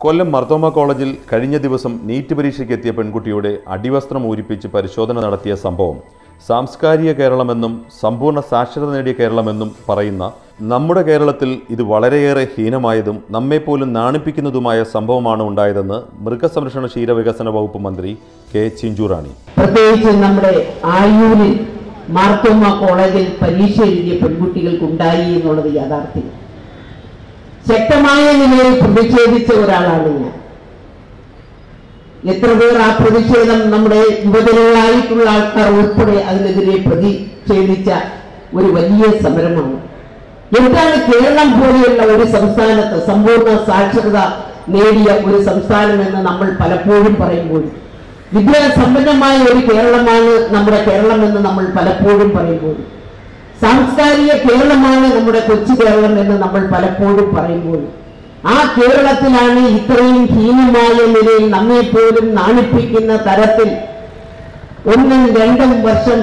കൊല്ലം മർത്തോമ കോളേജിൽ കഴിഞ്ഞ ദിവസം നീറ്റ് പരീക്ഷയ്ക്ക് എത്തിയ പെൺകുട്ടിയുടെ അടിവസ്ത്രം ഊരിപ്പിച്ച് പരിശോധന നടത്തിയ സംഭവം സാംസ്കാരിക കേരളമെന്നും സമ്പൂർണ്ണ സാക്ഷരത നേടിയ കേരളമെന്നും പറയുന്ന നമ്മുടെ കേരളത്തിൽ ഇത് വളരെയേറെ ഹീനമായതും നമ്മെപ്പോലും നാണിപ്പിക്കുന്നതുമായ സംഭവമാണ് ഉണ്ടായതെന്ന് മൃഗസംരക്ഷണ ക്ഷീരവികസന വകുപ്പ് മന്ത്രി കെ ചിഞ്ചുറാണി പ്രത്യേകിച്ച് നമ്മുടെ ആയൂരിൽ മാർത്തോമ കോളേജിൽ പരീക്ഷ എഴുതിയ പെൺകുട്ടികൾക്കുണ്ടായി എന്നുള്ളത് യാഥാർത്ഥ്യം ശക്തമായ നിലയിൽ പ്രതിഷേധിച്ച ഒരാളാണ് ഞാൻ എത്ര പേർ ആ പ്രതിഷേധം നമ്മുടെ യുവജനങ്ങളായിട്ടുള്ള ആൾക്കാർ ഉൾപ്പെടെ അതിനെതിരെ പ്രതിഷേധിച്ച ഒരു വലിയ സമരമാണ് എന്താണ് കേരളം പോലെയുള്ള ഒരു സംസ്ഥാനത്ത് സമ്പൂർണ്ണ സാക്ഷരത നേടിയ ഒരു സംസ്ഥാനമെന്ന് നമ്മൾ പലപ്പോഴും പറയുമ്പോൾ വിദ്യാസമ്പന്നമായ ഒരു കേരളമാണ് നമ്മുടെ കേരളം എന്ന് നമ്മൾ പലപ്പോഴും പറയുമ്പോൾ സാംസ്കാരിക കേരളമാണ് നമ്മുടെ കൊച്ചു കേരളം എന്ന് നമ്മൾ പലപ്പോഴും പറയുമ്പോൾ ആ കേരളത്തിലാണ് ഇത്രയും ഹീനമായ നിലയിൽ നമ്മെ പോലും നാണിപ്പിക്കുന്ന തരത്തിൽ ഒന്നും രണ്ടും വർഷം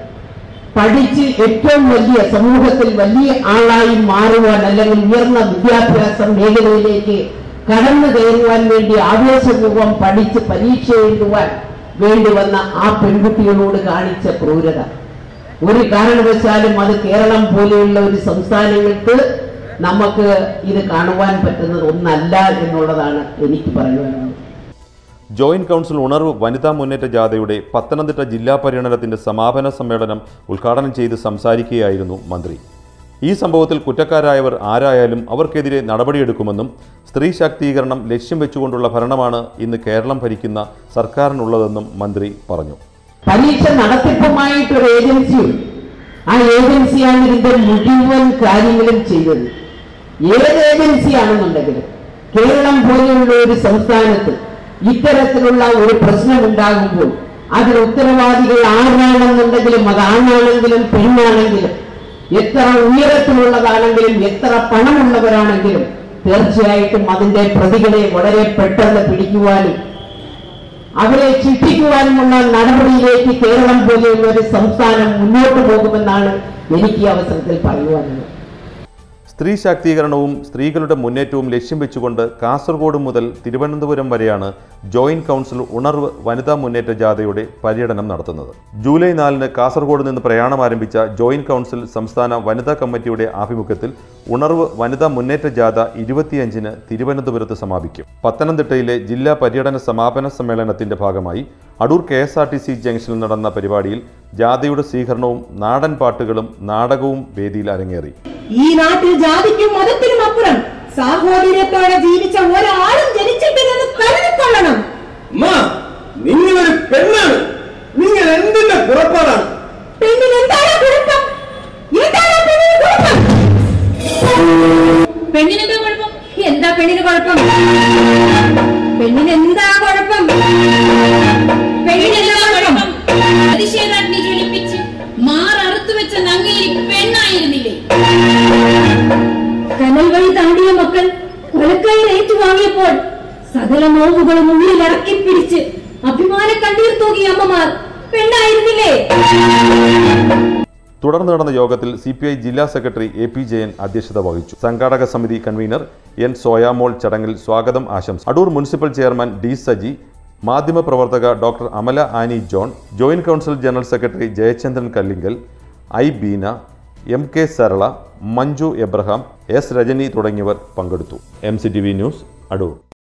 പഠിച്ച് ഏറ്റവും വലിയ സമൂഹത്തിൽ വലിയ ആളായി മാറുവാൻ അല്ലെങ്കിൽ ഉയർന്ന വിദ്യാഭ്യാസ മേഖലയിലേക്ക് കടന്നു കയറുവാൻ വേണ്ടി ആവേശപൂർവ്വം പഠിച്ച് പരീക്ഷ എഴുതുവാൻ വേണ്ടി വന്ന ആ പെൺകുട്ടികളോട് കാണിച്ച ക്രൂരത ഒരു കാരണവശാലും അത് കേരളം പോലെയുള്ള ഒരു സംസ്ഥാനങ്ങൾക്ക് നമുക്ക് ഇത് കാണുവാൻ പറ്റുന്നത് ഒന്നല്ല എന്നുള്ളതാണ് എനിക്ക് പറയുവാനുള്ളത് ജോയിന്റ് കൗൺസിൽ ഉണർവ് വനിതാ മുന്നേറ്റ ജാഥയുടെ പത്തനംതിട്ട ജില്ലാ പര്യടനത്തിന്റെ സമാപന സമ്മേളനം ഉദ്ഘാടനം ചെയ്ത് സംസാരിക്കുകയായിരുന്നു മന്ത്രി ഈ സംഭവത്തിൽ കുറ്റക്കാരായവർ ആരായാലും അവർക്കെതിരെ നടപടിയെടുക്കുമെന്നും സ്ത്രീ ശാക്തീകരണം ലക്ഷ്യം വെച്ചുകൊണ്ടുള്ള ഭരണമാണ് ഇന്ന് കേരളം ഭരിക്കുന്ന സർക്കാരിനുള്ളതെന്നും മന്ത്രി പറഞ്ഞു പരീക്ഷ നടത്തിപ്പുമായിട്ടൊരു ഏജൻസിയുണ്ട് ആ ഏജൻസിയാണ് ഇതിന്റെ മുഴുവൻ കാര്യങ്ങളും ചെയ്തത് ഏത് ഏജൻസിയാണെന്നുണ്ടെങ്കിലും കേരളം പോലെയുള്ള ഒരു സംസ്ഥാനത്ത് ഇത്തരത്തിലുള്ള ഒരു പ്രശ്നം ഉണ്ടാകുമ്പോൾ അതിന് ഉത്തരവാദികൾ ആരാണെന്നുണ്ടെങ്കിലും അത് ആണാണെങ്കിലും പെണ്ണാണെങ്കിലും എത്ര ഉയരത്തിലുള്ളതാണെങ്കിലും എത്ര പണമുള്ളവരാണെങ്കിലും തീർച്ചയായിട്ടും അതിന്റെ പ്രതികളെ വളരെ പെട്ടെന്ന് പിടിക്കുവാനും അവരെ ശിക്ഷിക്കുവാനുമുള്ള നടപടിയിലേക്ക് കേരളം പോലെയുള്ള ഒരു സംസ്ഥാനം മുന്നോട്ട് പോകുമെന്നാണ് എനിക്ക് ഈ അവസരത്തിൽ പറയുവാനുള്ളത് സ്ത്രീ ശാക്തീകരണവും സ്ത്രീകളുടെ മുന്നേറ്റവും ലക്ഷ്യം വെച്ചുകൊണ്ട് കാസർഗോഡ് മുതൽ തിരുവനന്തപുരം വരെയാണ് ജോയിന്റ് കൗൺസിൽ ഉണർവ് വനിതാ മുന്നേറ്റ ജാഥയുടെ പര്യടനം നടത്തുന്നത് ജൂലൈ നാലിന് കാസർഗോഡ് നിന്ന് പ്രയാണം ആരംഭിച്ച ജോയിന്റ് കൗൺസിൽ സംസ്ഥാന വനിതാ കമ്മിറ്റിയുടെ ആഭിമുഖ്യത്തിൽ ഉണർവ് വനിതാ മുന്നേറ്റ ജാഥ ഇരുപത്തിയഞ്ചിന് തിരുവനന്തപുരത്ത് സമാപിക്കും പത്തനംതിട്ടയിലെ ജില്ലാ പര്യടന സമാപന സമ്മേളനത്തിന്റെ ഭാഗമായി Adoor K S R T C ജംഗ്ഷനിൽ നടന്ന പരിപാടിയിൽ ജാഥയുടെ സ്വീകരണവും നാടൻ പാട്ടുകളും നാടകവും വേദിയിൽ അരങ്ങേറി ഈ നാട്ടിൽ ജാതിക്കും മതത്തിനും അപ്പുറം സാഹോദര്യത്തോടെ ജീവിച്ച ഒരാളും ജനിച്ചിട്ടില്ലെന്ന് കരുതിക്കൊള്ളണം അമ്മ നിങ്ങളൊരു പെണ്ണാണ് നിങ്ങൾ എന്തിന്റെ പുറപ്പാടാണ് പെണ്ണിന് എന്താണ് കുഴപ്പം എന്താണ് പെണ്ണിന് കുഴപ്പം പെണ്ണിനെന്താ കുഴപ്പം എന്താ പെണ്ണിന് കുഴപ്പം പെണ്ണിന് എന്താ കുഴപ്പം പെണ്ണിന് എന്താ കുഴപ്പം പ്രതിഷേധാഗ്നി ജ്വലിപ്പിച്ച് മാററുത്തു വെച്ച നങ്ങേരി പെണ്ണായിരുന്നില്ലേ കനൽ വഴി താണ്ടിയ മക്കൾ കൊലക്കയിൽ ഏറ്റുവാങ്ങിയപ്പോൾ സകല നോവുകളും ഉള്ളിൽ ഇറക്കി പിടിച്ച് അഭിമാന കണ്ണീർ തൂകിയ അമ്മമാർ പെണ്ണായിരുന്നില്ലേ തുടർന്ന് നടന്ന യോഗത്തിൽ സി പി ഐ ജില്ലാ സെക്രട്ടറി എ പി ജയൻ അധ്യക്ഷത വഹിച്ചു സംഘാടക സമിതി കൺവീനർ എൻ സോയാമോൾ ചടങ്ങിൽ സ്വാഗതം ആശംസ Adoor municipal chairman D Saji മാധ്യമപ്രവർത്തക doctor Amala Annie John joint council general secretary Jayachandran Kallingal I Beena M K Sarala Manju Abraham S Rajani തുടങ്ങിയവർ പങ്കെടുത്തു M C T V news Adoor